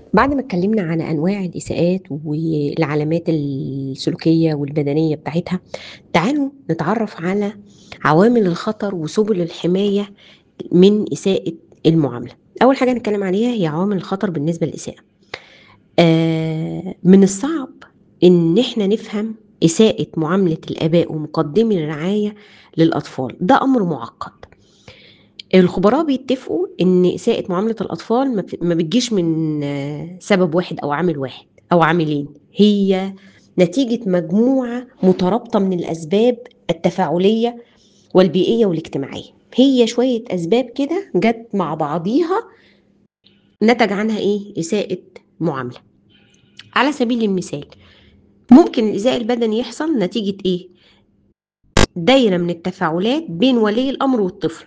بعد ما اتكلمنا عن أنواع الإساءات والعلامات السلوكية والبدنية بتاعتها، تعالوا نتعرف على عوامل الخطر وسبل الحماية من إساءة المعاملة. أول حاجة هنتكلم عليها هي عوامل الخطر بالنسبة للإساءة. آآ من الصعب إن إحنا نفهم إساءة معاملة الآباء ومقدمي الرعاية للأطفال، ده أمر معقد. الخبراء بيتفقوا إن إساءة معاملة الأطفال ما بت ما بتجيش من سبب واحد أو عامل واحد أو عاملين، هي نتيجة مجموعة مترابطة من الأسباب التفاعلية والبيئية والاجتماعية. هي شوية أسباب كده جات مع بعضيها نتج عنها إيه، إساءة معاملة. على سبيل المثال، ممكن الإيذاء البدني يحصل نتيجة إيه؟ دايرة من التفاعلات بين ولي الأمر والطفل.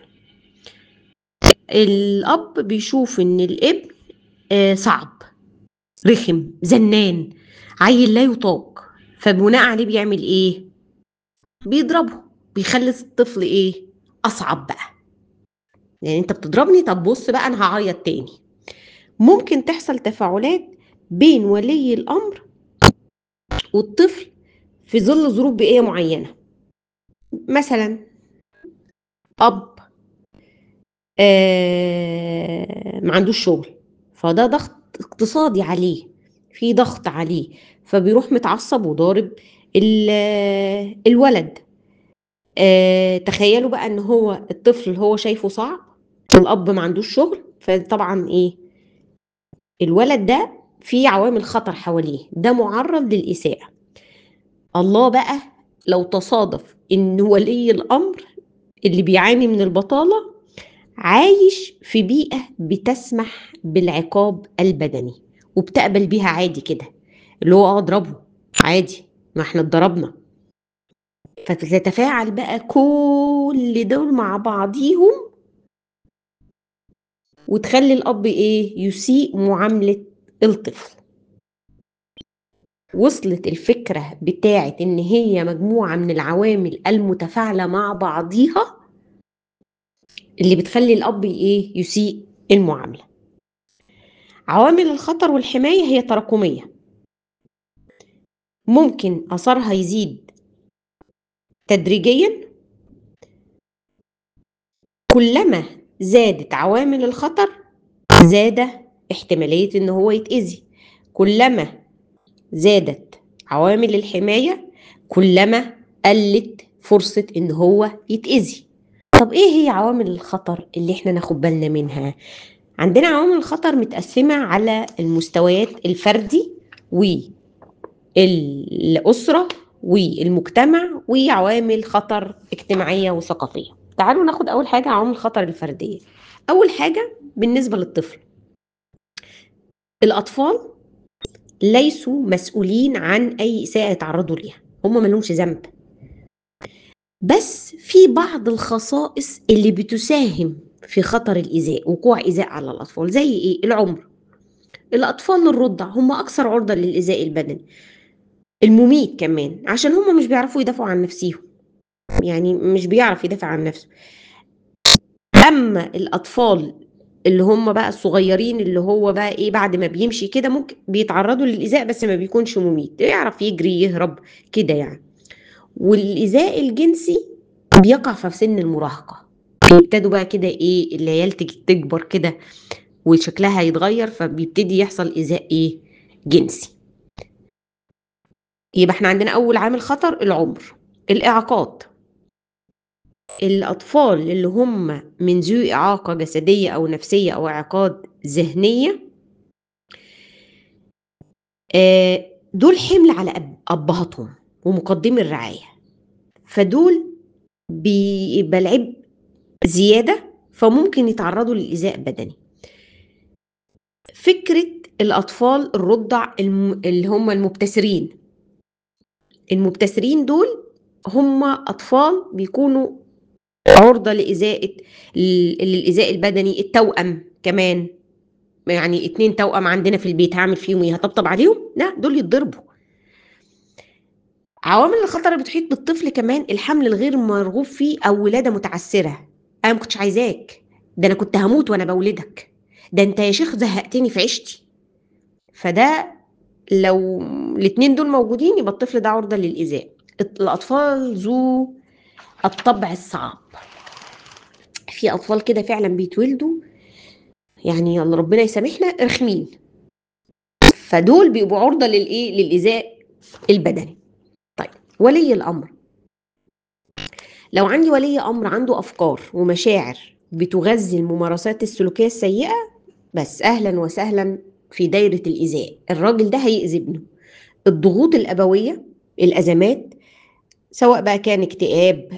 الأب بيشوف إن الابن آآ صعب، رخم، زنان، عيّل لا يُطاق، فبناء عليه بيعمل إيه؟ بيضربه، بيخلّي الطفل إيه، أصعب بقى. يعني أنت بتضربني، طب بُص بقى أنا هاعيّط تاني. ممكن تحصل تفاعلات بين ولي الأمر والطفل في ظِل ظروف بيئية معيّنة. مثلًا أب آآ ما عندوش شغل، فده ضغط اقتصادي عليه، في ضغط عليه، فبيروح متعصب وضارب ال الولد. آآ تخيّلوا بقى إن هو الطفل هو شايفه صعب والأب ما عندوش شغل، فطبعًا إيه، الولد ده في عوامل خطر حواليه، ده مُعرّض للإساءة. الله بقى لو تصادف إن ولي الأمر اللي بيعاني من البطالة عايش في بيئة بتسمح بالعقاب البدني وبتقبل بيها عادي كده، اللي هو آه اضربه، عادي، ما إحنا اتضربنا. فتتفاعل بقى كل دول مع بعضيهم وتخلّي الأب إيه، يسيء معاملة الطفل. وصلت الفكرة بتاعة إن هي مجموعة من العوامل المتفاعلة مع بعضيها اللي بتخلّي الأب إيه، يسيء المعاملة. عوامل الخطر والحماية هي تراكمية. ممكن أثرها يزيد تدريجيًا كلما زادت عوامل الخطر، زاد احتمالية إن هو يتأذي. كلما زادت عوامل الحماية، كلما قلّت فرصة إن هو يتأذي. طب إيه هي عوامل الخطر اللي إحنا ناخد بالنا منها؟ عندنا عوامل الخطر متقسّمة على المستويات الفردي والأسرة والمجتمع وعوامل خطر اجتماعية وثقافية. تعالوا ناخد أول حاجة عوامل الخطر الفردية. أول حاجة بالنسبة للطفل. الأطفال ليسوا مسؤولين عن أي إساءة يتعرّضوا ليها، هم ما لهمش ذنب. بس في بعض الخصائص اللي بتساهم في خطر الإيذاء، وقوع إيذاء على الأطفال، زي إيه؟ العُمر. الأطفال الرُّضع هم أكثر عُرضة للإيذاء البدني. المُميت كمان، عشان هم مش بيعرفوا يدافعوا عن نفسيهم. يعني مش بيعرف يدافع عن نفسه. أمّا الأطفال اللي هم بقى الصغيّرين اللي هو بقى إيه، بعد ما بيمشي كده ممكن بيتعرّضوا للإيذاء بس ما بيكونش مُميت، يعرف يجري، يهرب، كده يعني. والإيذاء الجنسي بيقع في سِن المراهقة. بيبتدوا بقى كده إيه، العيال تيجي تكبر كده وشكلها يتغيّر، فبيبتدي يحصل إيذاء إيه، جنسي. يبقى إحنا عندنا أول عامل خطر العُمر. الإعاقات. الأطفال اللي هم من ذوي إعاقة جسدية أو نفسية أو إعاقات ذهنية آآ دول حِمل على أب أبّهاتهم ومقدّمي الرعاية. فدول بيبقى العبء زيادة، فممكن يتعرّضوا لإيذاء بدني. فكرة الأطفال الرُّضع الم اللي هم المُبتسرين. المُبتسرين دول هم أطفال بيكونوا عُرضة لإساءة ل للإيذاء البدني، التوأم كمان. يعني 2 توأم عندنا في البيت هاعمل فيهم إيه، هاطبطب عليهم؟ لأ، دول يتضربوا. عوامل الخطر اللي بتحيط بالطفل كمان الحمل الغير مرغوب فيه أو ولادة متعسّرة. أنا ما كنتش عايزاك، ده أنا كنت هاموت وأنا باولدك، ده أنت يا شيخ زهقتني في عيشتي. فده لو الاتنين دول موجودين يبقى الطفل ده عرضة للإيذاء الأطفال ذو الطبع الصعب في أطفال كده فعلا بيتولدوا يعني الله ربنا يسامحنا رخمين فدول بيبقوا عرضة للإيه للإيذاء البدني طيب ولي الأمر لو عندي ولي أمر عنده أفكار ومشاعر بتغذي الممارسات السلوكية السيئة بس أهلا وسهلا في دايرة الإيذاء الراجل ده هيأذي ابنه الضغوط الأبوية الأزمات سواء بقى كان اكتئاب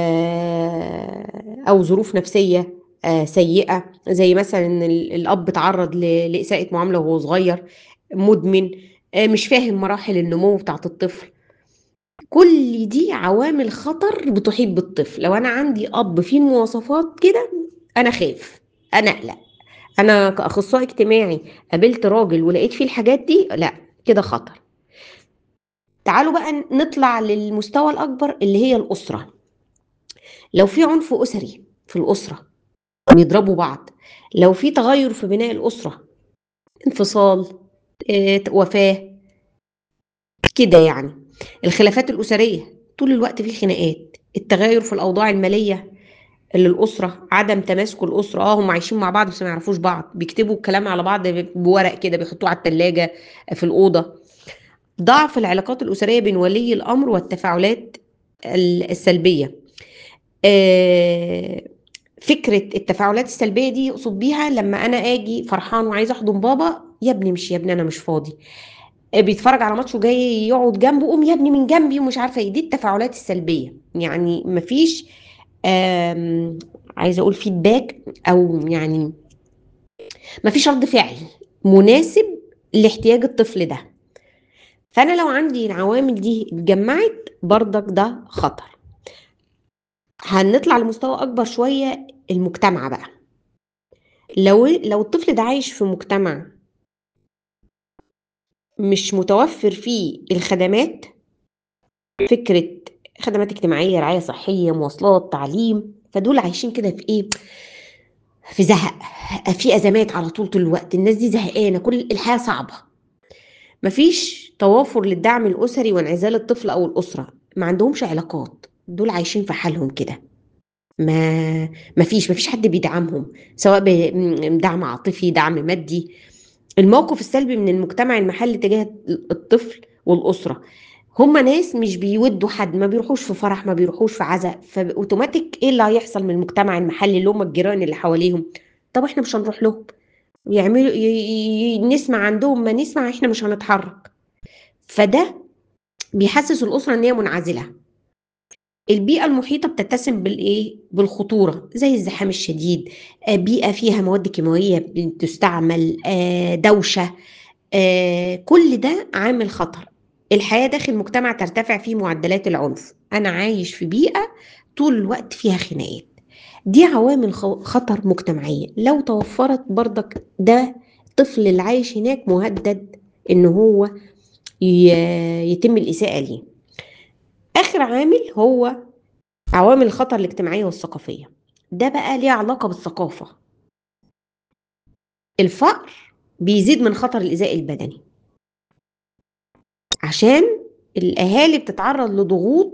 آه، أو ظروف نفسية آه، سيئة زي مثلا إن ال- الأب تعرض ل- لإساءة معاملة وهو صغير مدمن آه، مش فاهم مراحل النمو بتاعت الطفل كل دي عوامل خطر بتحيط بالطفل لو أنا عندي أب فيه مواصفات كده أنا خايف أنا أقلق أنا كأخصائي اجتماعي قابلت راجل ولقيت فيه الحاجات دي لا كده خطر تعالوا بقى نطلع للمستوى الأكبر اللي هي الأسرة لو في عنف أسري في الأسرة بيضربوا بعض لو في تغير في بناء الأسرة انفصال آه، وفاة كده يعني الخلافات الأسرية طول الوقت في خناقات التغير في الأوضاع المالية اللي الأسرة عدم تماسك الأسرة اه هم عايشين مع بعض بس ما يعرفوش بعض بيكتبوا الكلام على بعض بورق كده بيحطوه على التلاجة في الأوضة ضعف العلاقات الأسرية بين ولي الأمر والتفاعلات ال- السلبية آه، فكرة التفاعلات السلبية دي يقصد بيها لما أنا أجي فرحان وعايز أحضن بابا يا ابني مش يا ابني أنا مش فاضي آه، بيتفرج على ماتش وجاي يقعد جنبه قوم يا ابني من جنبي ومش عارفة ايه دي التفاعلات السلبية يعني مفيش آم، عايزة أقول فيدباك أو يعني مفيش رد فعل مناسب لاحتياج الطفل ده فانا لو عندي العوامل دي اتجمعت برضك ده خطر هنطلع لمستوى اكبر شويه المجتمع بقى لو لو الطفل ده عايش في مجتمع مش متوفر فيه الخدمات فكره خدمات اجتماعيه رعايه صحيه مواصلات تعليم فدول عايشين كده في ايه في زهق في ازمات على طول طول الوقت الناس دي زهقانه كل الحياه صعبه مفيش توافر للدعم الأسري وانعزال الطفل أو الأسرة ما عندهمش علاقات دول عايشين في حالهم كده ما مفيش مفيش حد بيدعمهم سواء بدعم عاطفي دعم مادي الموقف السلبي من المجتمع المحلي تجاه الطفل والأسرة هما ناس مش بيودوا حد ما بيروحوش في فرح ما بيروحوش في عزاء فاوتوماتيك ايه اللي هيحصل من المجتمع المحلي اللي هم الجيران اللي حواليهم طب احنا مش هنروح لهم يعملوا ي- ي- نسمع عندهم ما نسمع احنا مش هنتحرك فده بيحسس الأسرة ان هي منعزلة البيئة المحيطة بتتسم بالايه بالخطورة زي الزحام الشديد آه، بيئة فيها مواد كيماوية بتستعمل آه، دوشة آه، كل ده عامل خطر الحياة داخل مجتمع ترتفع فيه معدلات العنف أنا عايش في بيئة طول الوقت فيها خناقات دي عوامل خ- خطر مجتمعية لو توفرت برضك ده الطفل اللي عايش هناك مهدد ان هو ي- يتم الإساءة ليه آخر عامل هو عوامل الخطر الاجتماعية والثقافية ده بقى ليه علاقة بالثقافة الفقر بيزيد من خطر الإيذاء البدني عشان الأهالي بتتعرض لضغوط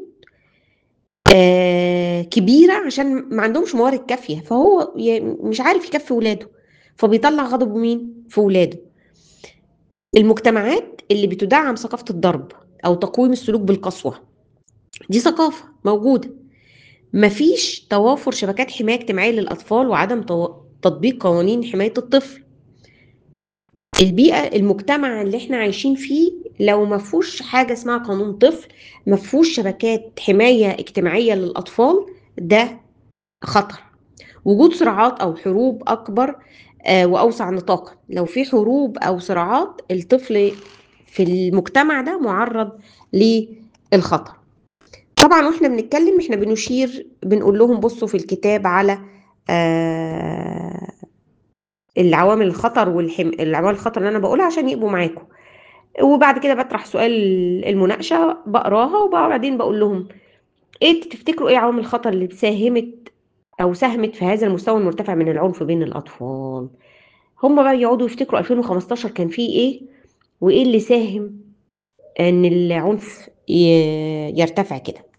آه كبيرة عشان ما عندهمش موارد كافية فهو ي- مش عارف يكفي ولاده فبيطلع غضبه مين في ولاده المجتمعات اللي بتدعم ثقافة الضرب أو تقويم السلوك بالقسوة دي ثقافة موجودة مفيش توافر شبكات حماية اجتماعية للأطفال وعدم تو- تطبيق قوانين حماية الطفل البيئة المجتمع اللي احنا عايشين فيه لو ما فيهوش حاجة اسمها قانون طفل ما فيهوش شبكات حماية اجتماعية للأطفال ده خطر وجود صراعات أو حروب أكبر آه، وأوسع نطاقا لو في حروب أو صراعات الطفل في المجتمع ده معرض للخطر طبعا واحنا بنتكلم احنا بنشير بنقول لهم بصوا في الكتاب على آه العوامل الخطر والحم... العوامل الخطر اللي انا بقولها عشان يبقوا معاكم وبعد كده بطرح سؤال المناقشه بقراها وبعدين بقول لهم ايه تفتكروا ايه عوامل الخطر اللي ساهمت او ساهمت في هذا المستوى المرتفع من العنف بين الاطفال هم بقى يقعدوا يفتكروا 2015 كان فيه ايه وإيه اللي ساهم إن العنف ي يرتفع كده؟